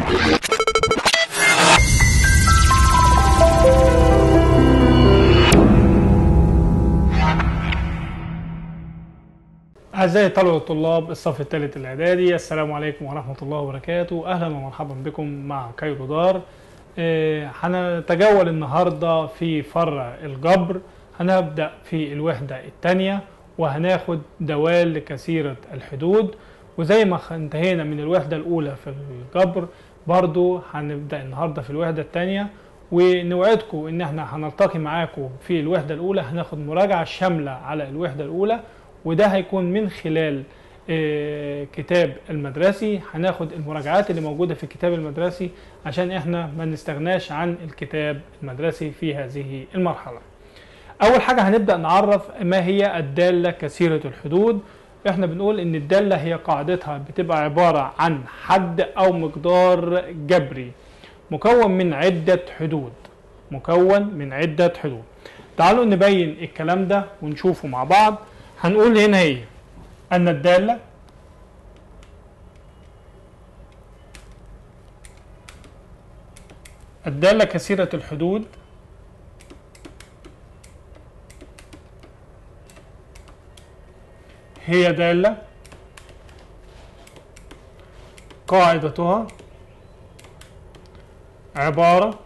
أعزائي طلبة الطلاب الصف الثالث الإعدادي السلام عليكم ورحمة الله وبركاته أهلا ومرحبا بكم مع كايرو دار آه، هنتجول النهاردة في فرع الجبر هنبدأ في الوحدة الثانية وهناخد دوال كثيرة الحدود وزي ما خ- انتهينا من الوحدة الأولى في الجبر برضو هنبدأ النهاردة في الوحدة الثانية ونوعدكم ان احنا هنلتقي معاكم في الوحدة الأولى هناخد مراجعة شاملة على الوحدة الأولى وده هيكون من خلال آه، كتاب المدرسي هناخد المراجعات اللي موجودة في الكتاب المدرسي عشان احنا ما نستغناش عن الكتاب المدرسي في هذه المرحلة اول حاجة هنبدأ نعرف ما هي الدالة كثيرة الحدود احنا بنقول ان الدالة هي قاعدتها بتبقى عبارة عن حد او مقدار جبري مكون من عدة حدود مكون من عدة حدود تعالوا نبين الكلام ده ونشوفه مع بعض هنقول هنا ايه ان الدالة الدالة كثيرة الحدود هي دالة قاعدتها عبارة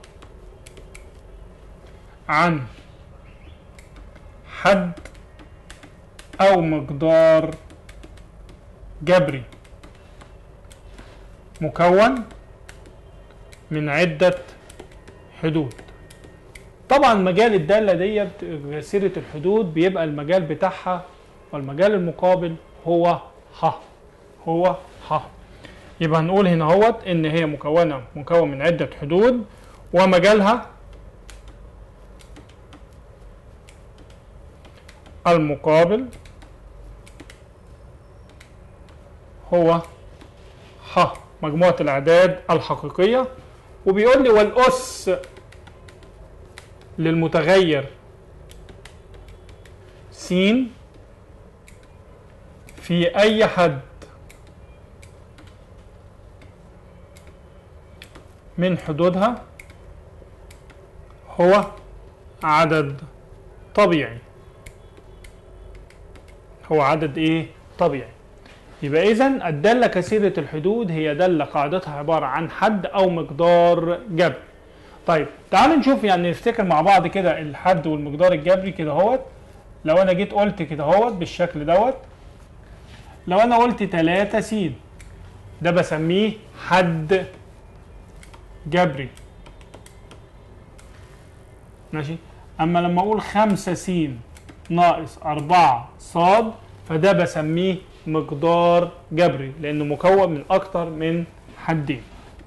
عن حد أو مقدار جبري مكون من عدة حدود طبعا مجال الدالة ديت كثيرة الحدود بيبقى المجال بتاعها والمجال المقابل هو ح هو ح يبقى هنقول هنا اهوت ان هي مكونة مكون من عدة حدود ومجالها المقابل هو ح مجموعة الأعداد الحقيقية وبيقول لي والأس للمتغير س في أي حد من حدودها هو عدد طبيعي هو عدد ايه طبيعي يبقى اذا الداله كثيره الحدود هي داله قاعدتها عباره عن حد او مقدار جبري طيب تعالوا نشوف يعني نفتكر مع بعض كده الحد والمقدار الجبري كده اهوت لو انا جيت قلت كده اهوت بالشكل دوت لو انا قلت 3 س ده بسميه حد جبري ماشي اما لما اقول 5 س ناقص 4 صاد فده بسميه مقدار جبري لانه مكون من اكتر من حدين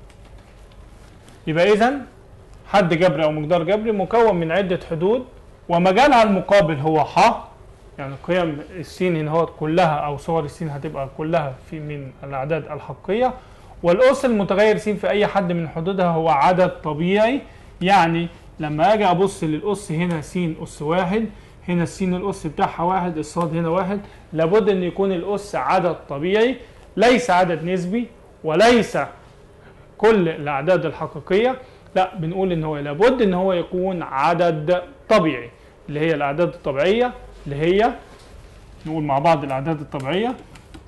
يبقى اذا حد جبري او مقدار جبري مكون من عده حدود ومجالها المقابل هو ح يعني قيم السين هنا هو كلها او صور السين هتبقى كلها في من الاعداد الحقيقيه والاس المتغير س في اي حد من حدودها هو عدد طبيعي يعني لما اجي ابص للاس هنا س اس واحد هنا السين الاس بتاعها واحد الصاد هنا واحد لابد ان يكون الاس عدد طبيعي ليس عدد نسبي وليس كل الاعداد الحقيقيه لا بنقول ان هو لابد ان هو يكون عدد طبيعي اللي هي الاعداد الطبيعيه اللي هي نقول مع بعض الاعداد الطبيعيه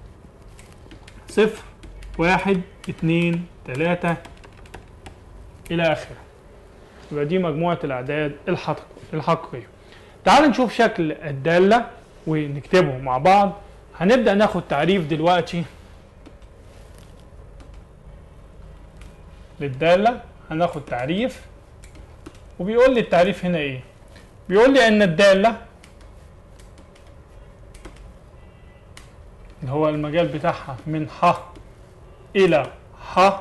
صفر واحد اتنين تلاتة الى اخره يبقى دي مجموعه الاعداد الحق- الحقيقيه تعال نشوف شكل الدالة ونكتبه مع بعض هنبدأ ناخد تعريف دلوقتي للدالة هناخد تعريف وبيقول لي التعريف هنا ايه بيقول لي ان الدالة اللي هو المجال بتاعها من ح إلى ح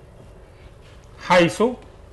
حيث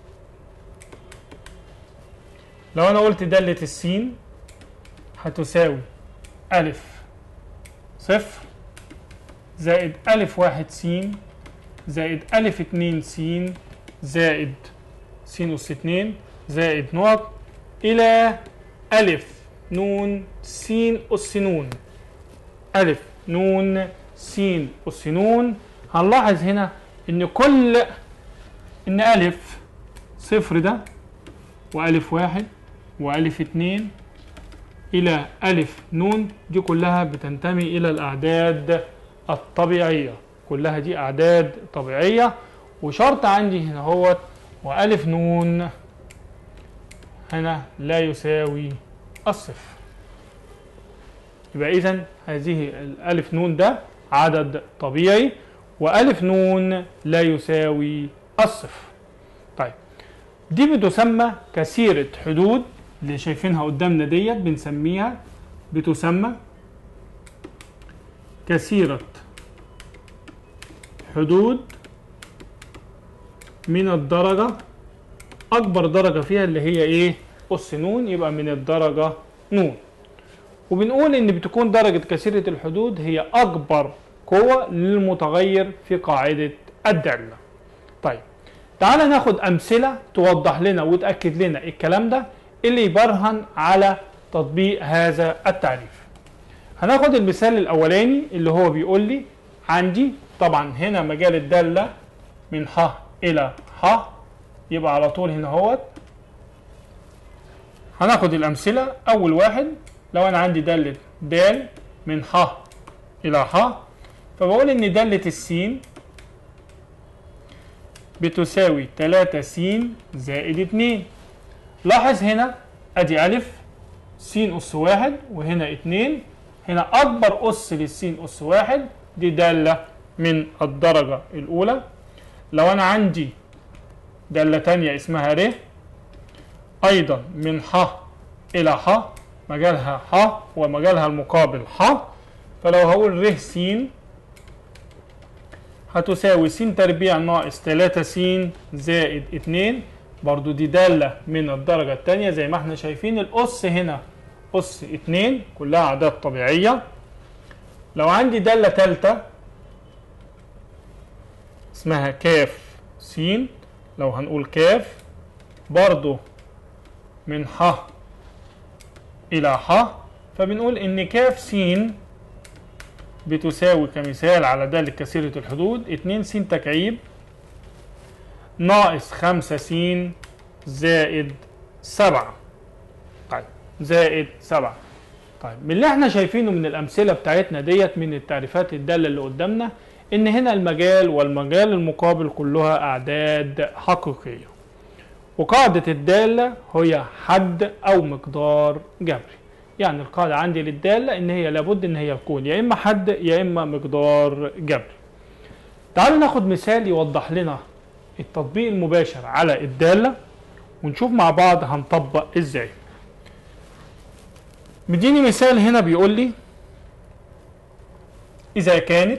لو انا قلت دالة السين هتساوي ألف صفر زائد ألف واحد سين زائد ألف اتنين سين زائد سين أس اتنين زائد نقط إلى ألف نون سين أس نون ألف نون سين أس نون هنلاحظ هنا إن كل ان الف صفر ده والف واحد والف اتنين الى الف نون دي كلها بتنتمي الى الاعداد الطبيعيه كلها دي اعداد طبيعيه وشرط عندي هنا هو والف نون هنا لا يساوي الصفر يبقى اذا هذه الالف نون ده عدد طبيعي والف نون لا يساوي الصفر طيب دي بتسمى كثيرة حدود اللي شايفينها قدامنا ديت بنسميها بتسمى كثيرة حدود من الدرجة أكبر درجة فيها اللي هي إيه؟ أس نون يبقى من الدرجة نون وبنقول إن بتكون درجة كثيرة الحدود هي أكبر قوة للمتغير في قاعدة الدالة طيب تعال ناخد أمثلة توضح لنا وتأكد لنا الكلام ده اللي يبرهن على تطبيق هذا التعريف هناخد المثال الأولاني اللي هو بيقول لي عندي طبعا هنا مجال الدالة من ح إلى ح يبقى على طول هنا اهوت هناخد الأمثلة أول واحد لو أنا عندي دالة د من ح إلى ح فبقول إن دالة السين بتساوي 3 س زائد 2 لاحظ هنا ادي الف س اس واحد وهنا 2 هنا اكبر اس للسين اس واحد دي داله من الدرجه الاولى لو انا عندي داله تانية اسمها ر ايضا من ح الى ح مجالها ح ومجالها المقابل ح فلو هقول ر س هتساوي س تربيع ناقص 3 س زائد 2 برضو دي دالة من الدرجة الثانية زي ما احنا شايفين الأس هنا أس 2 كلها أعداد طبيعية لو عندي دالة ثالثة اسمها كاف س لو هنقول كاف برضو من ح إلى ح فبنقول إن كاف س بتساوي كمثال على دالة كثيرة الحدود 2 س تكعيب ناقص 5 س زائد 7 طيب زائد 7 طيب من اللي احنا شايفينه من الأمثلة بتاعتنا ديت من التعريفات الدالة اللي قدامنا إن هنا المجال والمجال المقابل كلها أعداد حقيقية وقاعدة الدالة هي حد أو مقدار جبري يعني القاعدة عندي للدالة إن هي لابد إن هي تكون يا إما حد يا إما مقدار جبري. تعالوا ناخد مثال يوضح لنا التطبيق المباشر على الدالة ونشوف مع بعض هنطبق إزاي. مديني مثال هنا بيقول لي إذا كانت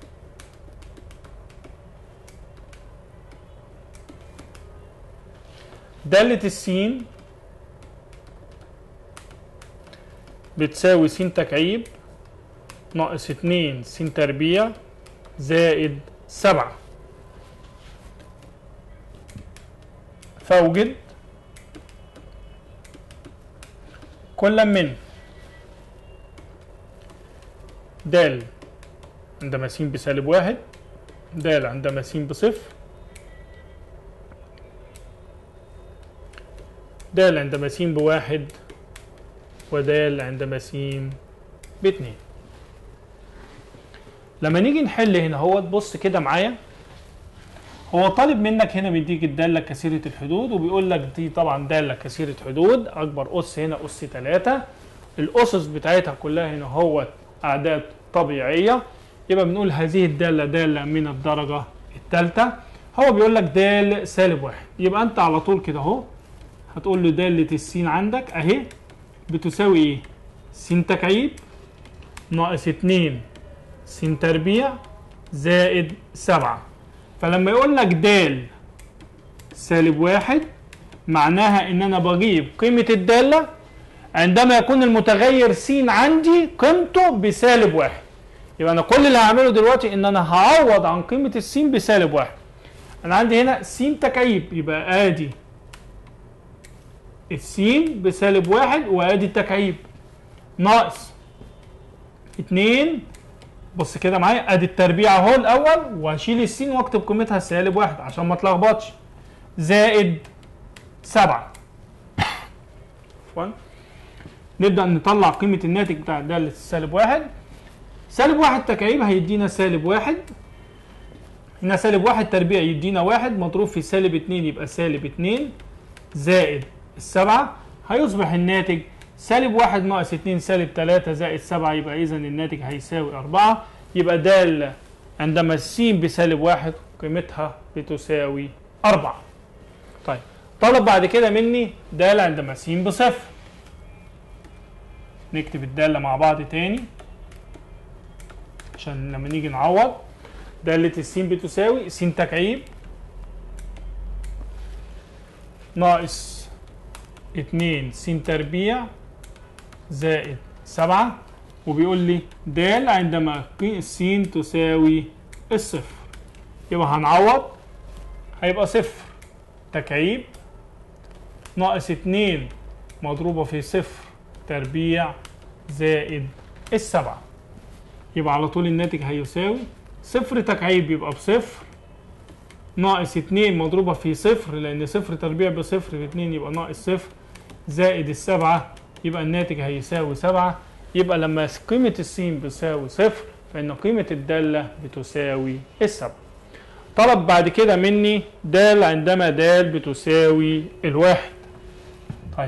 دالة السين بتساوي س تكعيب ناقص اتنين س تربيع زائد سبعة فأوجد كل من د عندما س بسالب واحد د عندما س بصفر د عندما س بواحد ودال عندما س باتنين لما نيجي نحل هنا هو تبص كده معايا هو طالب منك هنا بيديك الداله كثيره الحدود وبيقول لك دي طبعا داله كثيره حدود اكبر اس هنا اس 3 الاسس بتاعتها كلها هنا هو اعداد طبيعيه يبقى بنقول هذه الداله داله من الدرجه الثالثه هو بيقول لك دال سالب واحد يبقى انت على طول كده اهو هتقول له داله السين عندك اهي بتساوي ايه س تكعيب ناقص 2 س تربيع زائد 7 فلما يقول لك د سالب واحد معناها ان انا بجيب قيمة الدالة عندما يكون المتغير س عندي قيمته بسالب واحد يبقى انا كل اللي هعمله دلوقتي ان انا هعوض عن قيمة السين بسالب واحد انا عندي هنا س تكعيب يبقى ادي السين بسالب واحد وادي التكعيب ناقص اتنين بص كده معايا ادي التربيع اهو الاول وهشيل السين واكتب قيمتها سالب واحد عشان ما اتلخبطش زائد سبعة عفوا نبدأ نطلع قيمة الناتج بتاع دالة السالب واحد سالب واحد تكعيب هيدينا سالب واحد هنا سالب واحد تربيع يدينا واحد مضروب في سالب اتنين يبقى سالب اتنين زائد السبعة هيصبح الناتج سالب واحد ناقص اتنين سالب تلاتة زائد سبعة يبقى إذا الناتج هيساوي أربعة يبقى دالة عندما س بسالب واحد قيمتها بتساوي أربعة طيب طلب بعد كده مني دالة عندما س بصفر نكتب الدالة مع بعض تاني عشان لما نيجي نعوض دالة السين بتساوي س تكعيب ناقص اتنين س تربيع زائد سبعة وبيقول لي د عندما س تساوي الصفر يبقى هنعوض هيبقى صفر تكعيب ناقص اتنين مضروبة في صفر تربيع زائد السبعة يبقى على طول الناتج هيساوي صفر تكعيب يبقى بصفر ناقص اتنين مضروبة في صفر لأن صفر تربيع بصفر في اتنين يبقى ناقص صفر زائد السبعة يبقى الناتج هيساوي سبعة يبقى لما قيمة السين بتساوي صفر فإن قيمة الدالة بتساوي السبعة طلب بعد كده مني دال عندما دال بتساوي الواحد طيب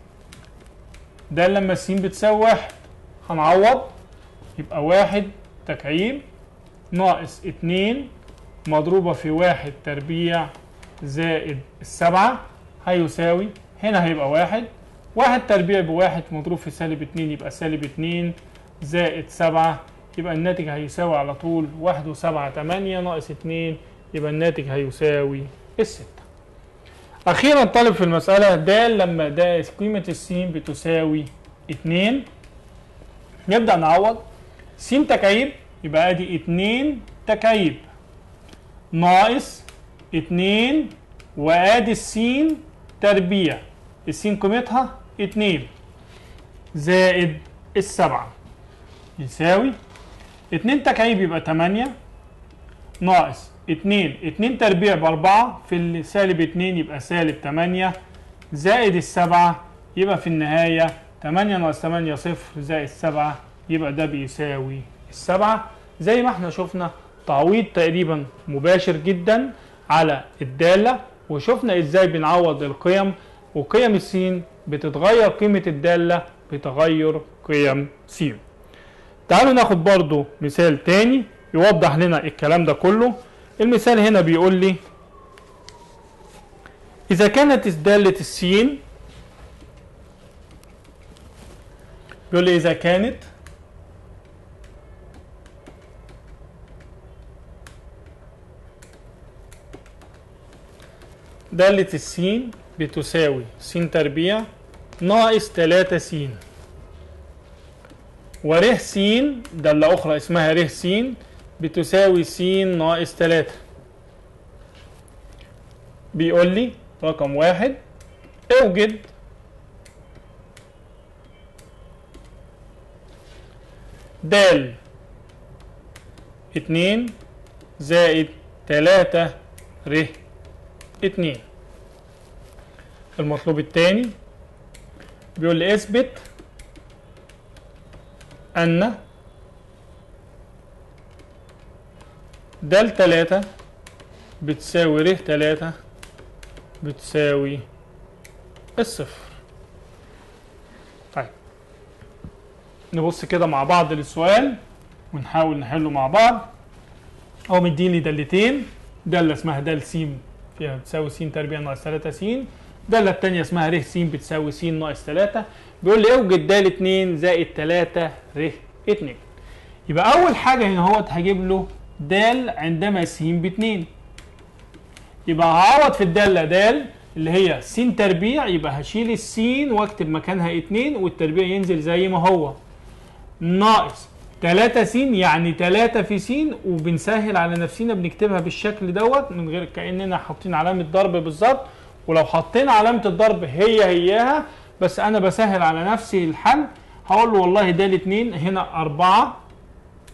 دال لما السين بتساوي واحد هنعوض يبقى واحد تكعيب ناقص اتنين مضروبة في واحد تربيع زائد السبعة هيساوي هنا هيبقى واحد واحد تربيع بواحد مضروب في سالب اتنين يبقى سالب اتنين زائد سبعة يبقى الناتج هيساوي على طول واحد وسبعة تمانية ناقص اتنين يبقى الناتج هيساوي الستة أخيرا طالب في المسألة د لما د قيمة السين بتساوي اتنين نبدأ نعوض س تكعيب يبقى ادي اتنين تكعيب ناقص اتنين وادي السين تربيع السين قيمتها اتنين زائد السبعة يساوي اتنين تكعيب يبقى تمانية ناقص اتنين اتنين تربيع بأربعة في السالب اتنين يبقى سالب تمانية زائد السبعة يبقى في النهاية تمانية ناقص تمانية صفر زائد سبعة يبقى ده بيساوي السبعة زي ما احنا شفنا تعويض تقريبا مباشر جدا على الدالة وشفنا ازاي بنعوض القيم وقيم السين بتتغير قيمة الدالة بتغير قيم س تعالوا ناخد برضو مثال تاني يوضح لنا الكلام ده كله المثال هنا بيقول لي إذا كانت دالة السين بيقول لي إذا كانت دالة السين بتساوي س تربيع ناقص تلاتة س وره س دالة أخرى اسمها ره س بتساوي س ناقص تلاتة بيقول لي رقم واحد اوجد دال اتنين زائد تلاتة ر اتنين المطلوب التاني بيقول لي اثبت أن دال تلاتة بتساوي ر تلاتة بتساوي الصفر طيب نبص كده مع بعض للسؤال ونحاول نحله مع بعض هو مديني دالتين دالة اسمها دال س فيها بتساوي س تربيع ناقص 3 س الدالة التانية اسمها ر س بتساوي س ناقص 3 بيقول لي اوجد دال 2 زائد 3 ر 2 يبقى أول حاجة هنا هو هجيب له دال عندما س ب 2 يبقى هعوض في الدالة دال اللي هي س تربيع يبقى هشيل السين واكتب مكانها 2 والتربيع ينزل زي ما هو ناقص 3 س يعني 3 في س وبنسهل على نفسنا بنكتبها بالشكل دوت من غير كاننا حاطين علامه ضرب بالظبط ولو حطينا علامه الضرب هي هياها بس انا بسهل على نفسي الحل هقول له والله ده الاثنين هنا 4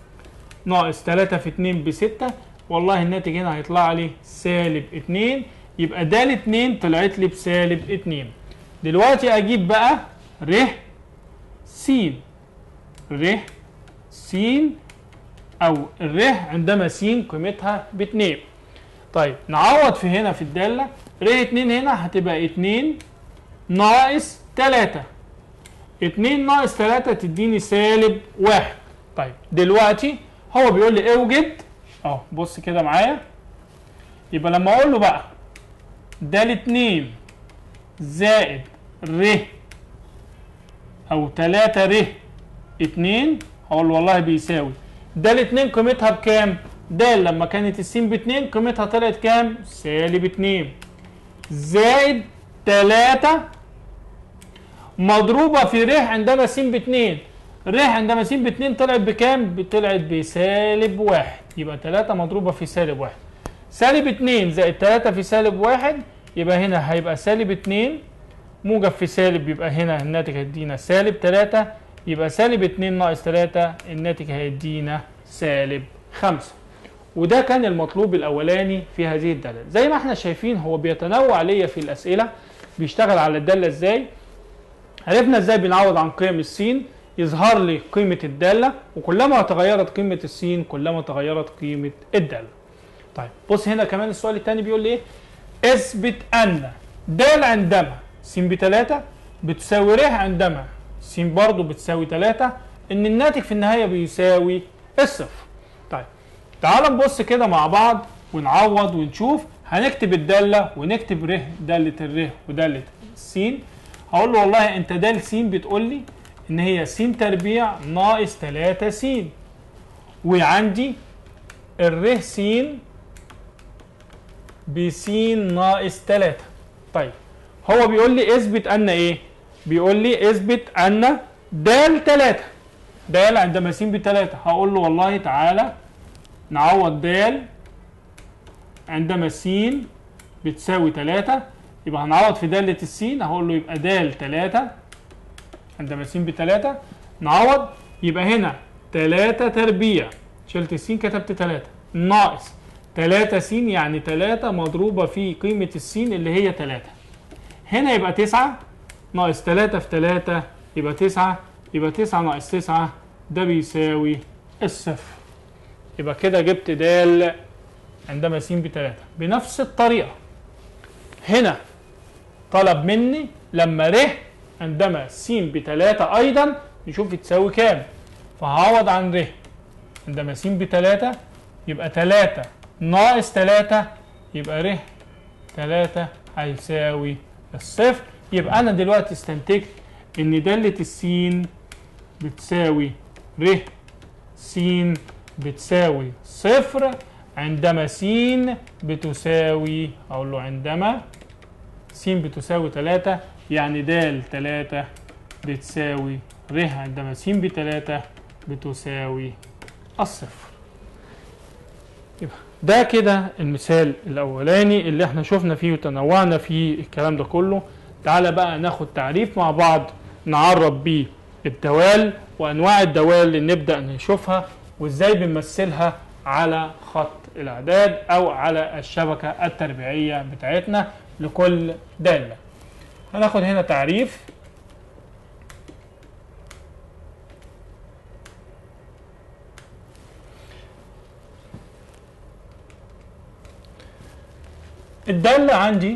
ناقص 3 في 2 ب 6 والله الناتج هنا هيطلع لي سالب 2 يبقى د 2 طلعت لي بسالب 2 دلوقتي اجيب بقى ر س ر س او الر عندما س قيمتها ب 2 طيب نعوض في هنا في الداله ر 2 هنا هتبقى 2 ناقص 3 2 ناقص 3 تديني سالب 1 طيب دلوقتي هو بيقول لي اوجد اهو بص كده معايا يبقى لما اقول له بقى د 2 زائد ر او 3 ر 2 هقول له والله بيساوي د 2 قيمتها بكام؟ د لما كانت السين ب 2 قيمتها طلعت كام؟ سالب 2 زائد 3 مضروبة في ر عندما س ب 2 ر عندما س ب 2 طلعت بكام؟ طلعت بسالب 1 يبقى 3 مضروبة في سالب 1 سالب 2 زائد 3 في سالب 1 يبقى هنا هيبقى سالب 2 موجب في سالب يبقى هنا الناتج هيدينا سالب 3 يبقى سالب 2 ناقص 3 الناتج هيدينا سالب 5 وده كان المطلوب الاولاني في هذه الداله زي ما احنا شايفين هو بيتنوع ليا في الاسئله بيشتغل على الداله ازاي عرفنا ازاي بنعوض عن قيم السين يظهر لي قيمه الداله وكلما تغيرت قيمه السين كلما تغيرت قيمه الداله طيب بص هنا كمان السؤال الثاني بيقول لي ايه اثبت ان د عندما س بتلاتة بتساوي ر عندما س برضه بتساوي تلاتة ان الناتج في النهايه بيساوي الصفر طيب تعال نبص كده مع بعض ونعوض ونشوف هنكتب الداله ونكتب ر داله الر وداله س هقول له والله انت د س بتقول لي ان هي س تربيع ناقص 3 س وعندي الر س بس ناقص 3 طيب هو بيقول لي اثبت ان ايه بيقول لي اثبت ان د 3 د عندما س ب 3 هقول له والله تعالى نعوض د عندما س بتساوي 3 يبقى هنعوض في دالة السين هقول له يبقى د 3 عندما س ب 3 نعوض يبقى هنا 3 تربيع شلت السين كتبت 3 ناقص 3 س يعني 3 مضروبة في قيمة السين اللي هي 3 هنا يبقى 9 ناقص 3 في 3 يبقى 9 يبقى 9 ناقص 9 ده بيساوي الصفر يبقى كده جبت د عندما س ب 3 بنفس الطريقة هنا طلب مني لما ر عندما س ب 3 أيضا نشوف تساوي كام فهعوض عن ر عندما س ب 3 يبقى 3 ناقص 3 يبقى ر 3 هيساوي الصفر يبقى انا دلوقتي استنتجت ان دالة السين بتساوي ر س بتساوي صفر عندما س بتساوي اقول له عندما س بتساوي 3 يعني د 3 بتساوي ر عندما س ب 3 بتساوي الصفر يبقى ده كده المثال الاولاني اللي احنا شفنا فيه وتنوعنا فيه الكلام ده كله تعالى بقى ناخد تعريف مع بعض نعرف بيه الدوال وانواع الدوال اللي نبدا نشوفها وازاي بنمثلها على خط الاعداد او على الشبكه التربيعيه بتاعتنا لكل داله هناخد هنا تعريف الدالة عندي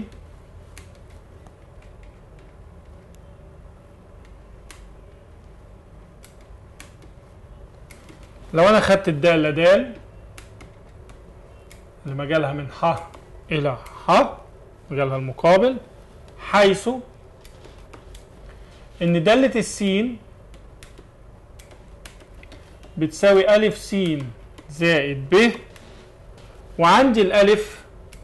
لو انا خدت الدالة دال اللي مجالها من ح الى ح مجالها المقابل حيث ان دالة السين بتساوي ألف س زائد ب وعندي الألف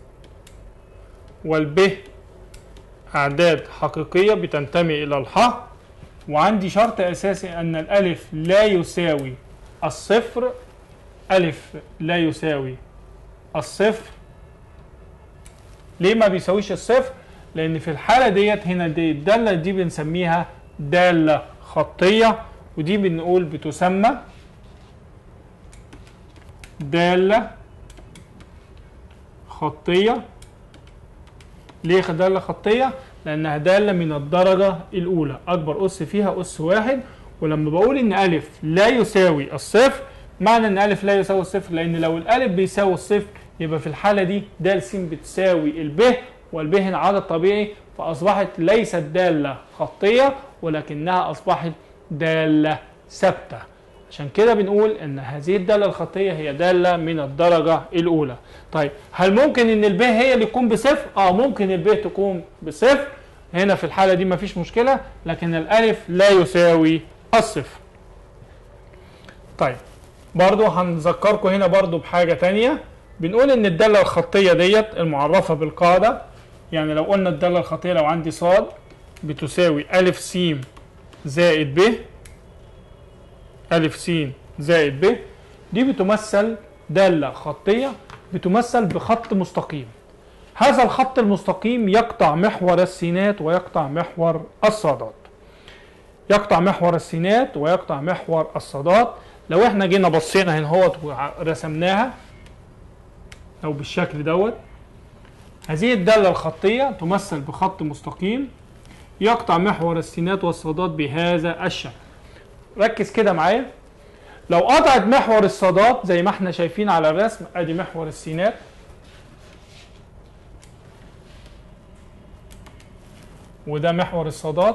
والب أعداد حقيقية بتنتمي إلى الح وعندي شرط أساسي أن الألف لا يساوي الصفر ألف لا يساوي الصفر ليه ما بيساويش الصفر؟ لأن في الحالة ديت هنا دي الدالة دي بنسميها دالة خطية ودي بنقول بتسمى دالة خطية ليه دالة خطية؟ لأنها دالة من الدرجة الأولى أكبر أس فيها أس واحد ولما بقول إن ألف لا يساوي الصفر معنى إن ألف لا يساوي الصفر لأن لو الألف بيساوي الصفر يبقى في الحالة دي د س بتساوي الب والب هنا عدد طبيعي فأصبحت ليست دالة خطية ولكنها أصبحت دالة ثابتة عشان كده بنقول ان هذه الداله الخطيه هي داله من الدرجه الاولى طيب هل ممكن ان الب هي اللي تكون بصفر اه ممكن الب تكون بصفر هنا في الحاله دي مفيش مشكله لكن الالف لا يساوي الصفر طيب برضو هنذكركم هنا برضو بحاجه تانية بنقول ان الداله الخطيه ديت المعرفه بالقاعده يعني لو قلنا الداله الخطيه لو عندي صاد بتساوي الف س زائد ب ألف س زائد ب دي بتمثل دالة خطية بتمثل بخط مستقيم هذا الخط المستقيم يقطع محور السينات ويقطع محور الصادات يقطع محور السينات ويقطع محور الصادات لو احنا جينا بصينا هنا اهوت ورسمناها او بالشكل دوت هذه الدالة الخطية تمثل بخط مستقيم يقطع محور السينات والصادات بهذا الشكل ركز كده معايا لو قطعت محور الصادات زي ما احنا شايفين على الرسم ادي محور السينات وده محور الصادات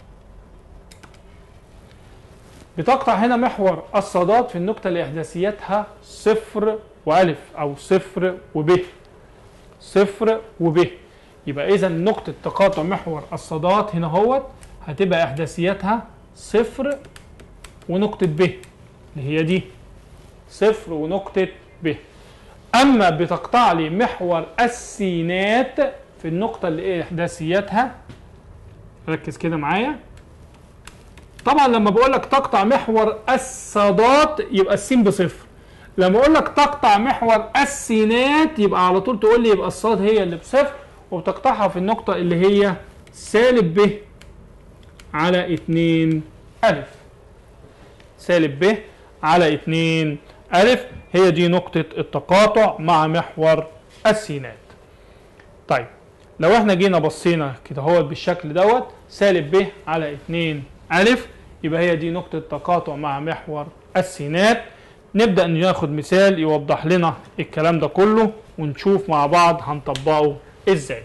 بتقطع هنا محور الصادات في النقطة اللي إحداثيتها صفر وألف أو صفر وب صفر وب يبقى إذا نقطة تقاطع محور الصادات هنا هوت هتبقى إحداثيتها صفر ونقطة ب اللي هي دي صفر ونقطة ب أما بتقطع لي محور السينات في النقطة اللي إحداثيتها ركز كده معايا طبعا لما بقول لك تقطع محور الصادات يبقى السين بصفر لما اقول لك تقطع محور السينات يبقى على طول تقول لي يبقى الصاد هي اللي بصفر وبتقطعها في النقطة اللي هي سالب ب على 2 ألف سالب ب على 2 ألف هي دي نقطة التقاطع مع محور السينات طيب لو احنا جينا بصينا كده هو بالشكل دوت سالب ب على 2 ألف يبقى هي دي نقطة تقاطع مع محور السينات نبدأ ناخد مثال يوضح لنا الكلام ده كله ونشوف مع بعض هنطبقه ازاي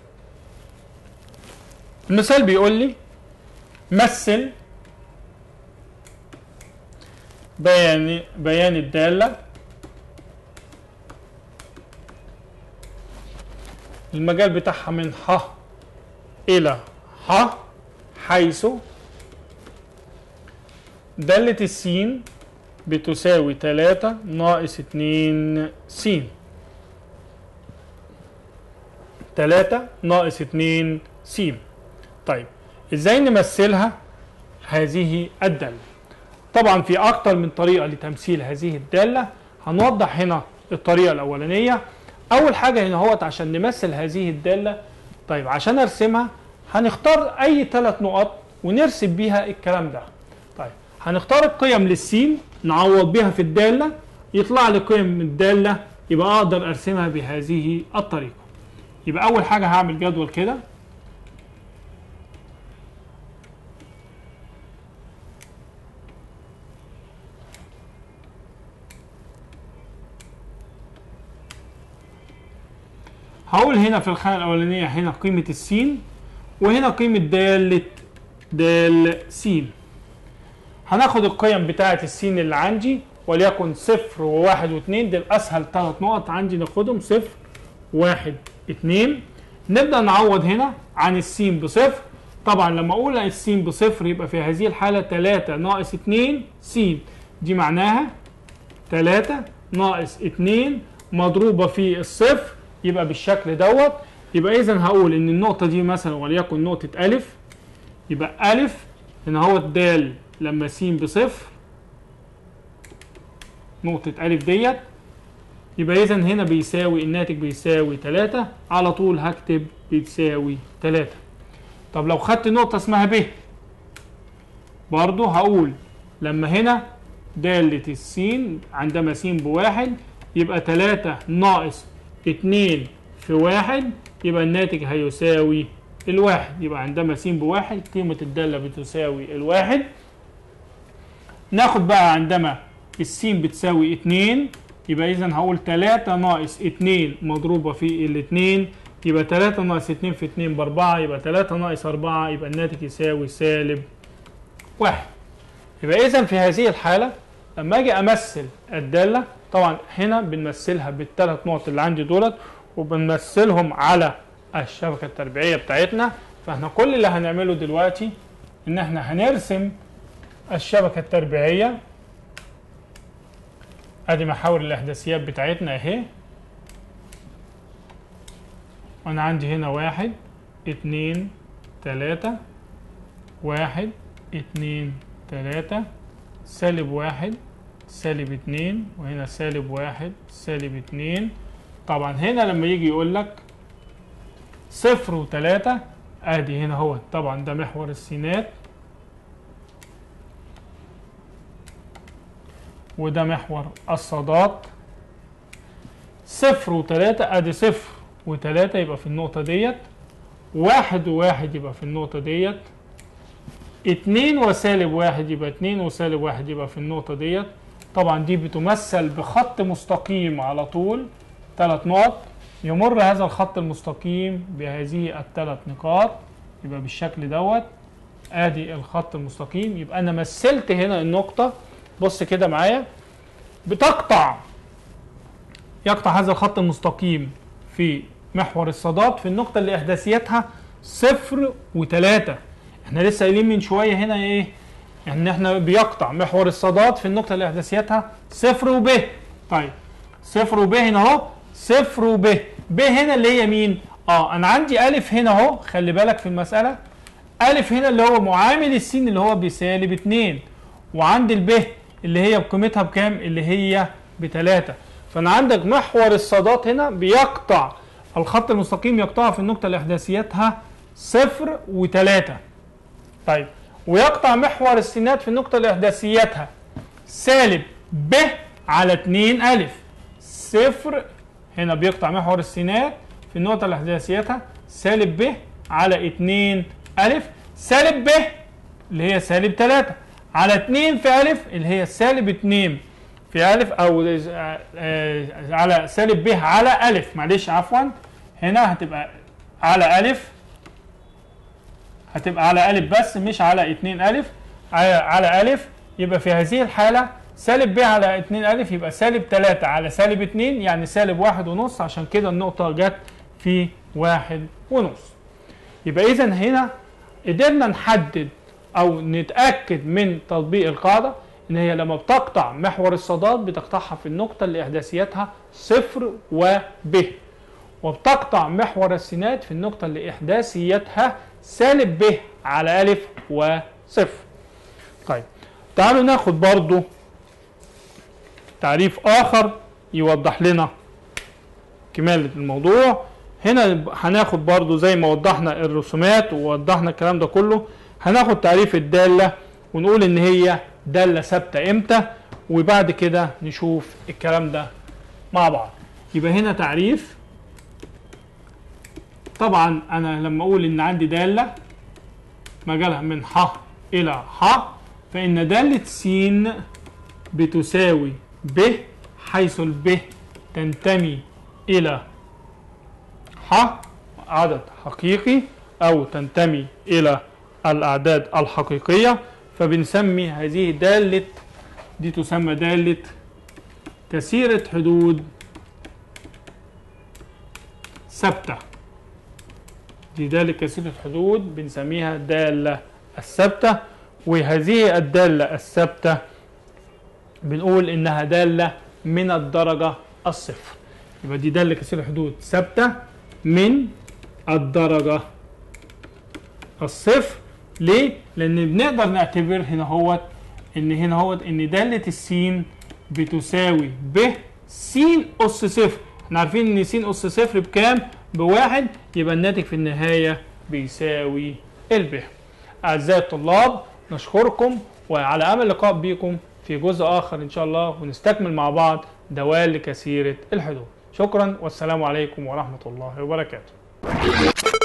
المثال بيقول لي مثل بيان بيان الدالة المجال بتاعها من ح إلى ح حيث دالة السين بتساوي تلاتة ناقص اتنين س تلاتة ناقص اتنين س طيب ازاي نمثلها هذه الدالة طبعا في اكتر من طريقة لتمثيل هذه الدالة هنوضح هنا الطريقة الاولانية اول حاجة هنا هوت عشان نمثل هذه الدالة طيب عشان ارسمها هنختار اي ثلاث نقط ونرسم بيها الكلام ده طيب هنختار القيم للسين نعوض بيها في الدالة يطلع لي قيم من الدالة يبقى اقدر ارسمها بهذه الطريقة يبقى اول حاجة هعمل جدول كده هقول هنا في الخانة الأولانية هنا قيمة السين وهنا قيمة دالة دال س هناخد القيم بتاعة السين اللي عندي وليكن صفر وواحد واثنين دول أسهل ثلاث نقط عندي ناخدهم صفر واحد اتنين نبدأ نعوض هنا عن السين بصفر طبعا لما أقول السين بصفر يبقى في هذه الحالة تلاتة ناقص اتنين س دي معناها تلاتة ناقص اتنين مضروبة في الصفر يبقى بالشكل دوت يبقى اذا هقول ان النقطه دي مثلا وليكن نقطه الف يبقى الف هنا هو الدال لما س بصفر نقطه الف ديت يبقى اذا هنا بيساوي الناتج بيساوي 3 على طول هكتب بتساوي 3 طب لو خدت نقطه اسمها ب برضو هقول لما هنا دالة السين عندما س بواحد يبقى 3 ناقص اتنين في واحد يبقى الناتج هيساوي الواحد يبقى عندما س بواحد قيمة الدالة بتساوي الواحد ناخد بقى عندما السين بتساوي اتنين يبقى اذا هقول تلاتة ناقص اتنين مضروبة في الاتنين يبقى تلاتة ناقص اتنين في اتنين باربعة يبقى تلاتة ناقص اربعة يبقى الناتج يساوي سالب واحد يبقى اذا في هذه الحالة لما اجي امثل الدالة طبعا هنا بنمثلها بالثلاث نقط اللي عندي دولت وبنمثلهم على الشبكة التربيعية بتاعتنا فاحنا كل اللي هنعمله دلوقتي ان احنا هنرسم الشبكة التربيعية ادي محاور الاحداثيات بتاعتنا اهي وانا عندي هنا واحد اتنين تلاتة واحد اتنين تلاتة سالب واحد سالب اتنين وهنا سالب واحد سالب اتنين طبعا هنا لما يجي يقول لك صفر وتلاتة ادي هنا هو طبعا ده محور السينات وده محور الصادات صفر وتلاتة ادي صفر وتلاتة يبقى في النقطة ديت واحد وواحد يبقى في النقطة ديت اتنين وسالب واحد يبقى اتنين وسالب واحد يبقى في النقطة ديت طبعا دي بتمثل بخط مستقيم على طول ثلاث نقط يمر هذا الخط المستقيم بهذه الثلاث نقاط يبقى بالشكل دوت ادي الخط المستقيم يبقى انا مثلت هنا النقطة بص كده معايا بتقطع يقطع هذا الخط المستقيم في محور الصادات في النقطة اللي إحداثيتها صفر وتلاتة احنا لسه قايلين من شوية هنا ايه ان احنا بيقطع محور الصادات في النقطة اللي إحداثيتها صفر وب طيب صفر وب هنا اهو صفر وب ب هنا اللي هي مين اه انا عندي الف هنا اهو خلي بالك في المسألة الف هنا اللي هو معامل السين اللي هو بسالب اتنين وعندي الب اللي هي بقيمتها بكام اللي هي بتلاتة فانا عندك محور الصادات هنا بيقطع الخط المستقيم يقطعها في النقطة اللي احداثيتها صفر وتلاتة طيب ويقطع محور السينات في النقطة اللي احداثيتها سالب ب على 2 ألف صفر هنا بيقطع محور السينات في النقطة اللي احداثيتها سالب ب على 2 ألف سالب ب اللي هي سالب 3 على 2 في ألف اللي هي سالب 2 في ألف أو آه، آه، على سالب ب على ألف معلش عفوا هنا هتبقى على ألف هتبقى على ألف بس مش على 2 ألف على على ألف يبقى في هذه الحالة سالب ب على 2 ألف يبقى سالب 3 على سالب 2 يعني سالب واحد ونص عشان كده النقطة جت في واحد ونص يبقى إذا هنا قدرنا نحدد أو نتأكد من تطبيق القاعدة إن هي لما بتقطع محور الصادات بتقطعها في النقطة اللي إحداثيتها صفر وب وبتقطع محور السينات في النقطة اللي إحداثيتها سالب ب على ألف وصفر طيب تعالوا ناخد برضو تعريف آخر يوضح لنا كمالة الموضوع هنا هناخد برضو زي ما وضحنا الرسومات ووضحنا الكلام ده كله هناخد تعريف الدالة ونقول ان هي دالة ثابتة امتى وبعد كده نشوف الكلام ده مع بعض يبقى هنا تعريف طبعا انا لما اقول ان عندي دالة مجالها من ح الى ح فان دالة س بتساوي ب حيث الب تنتمي الى ح عدد حقيقي او تنتمي الى الاعداد الحقيقيه فبنسمي هذه داله دي تسمى داله كثيره حدود ثابته دي داله كثيره حدود بنسميها داله الثابته وهذه الداله الثابته بنقول انها داله من الدرجه الصفر يبقى دي داله كثيره حدود ثابته من الدرجه الصفر ليه؟ لأن بنقدر نعتبر هنا هوت إن هنا هوت إن دالة السين بتساوي ب س أس صفر، إحنا عارفين إن س أس صفر بكام؟ بواحد يبقى الناتج في النهاية بيساوي الب. أعزائي الطلاب نشكركم وعلى أمل اللقاء بكم في جزء آخر إن شاء الله ونستكمل مع بعض دوال كثيرة الحدود. شكرا والسلام عليكم ورحمة الله وبركاته. الله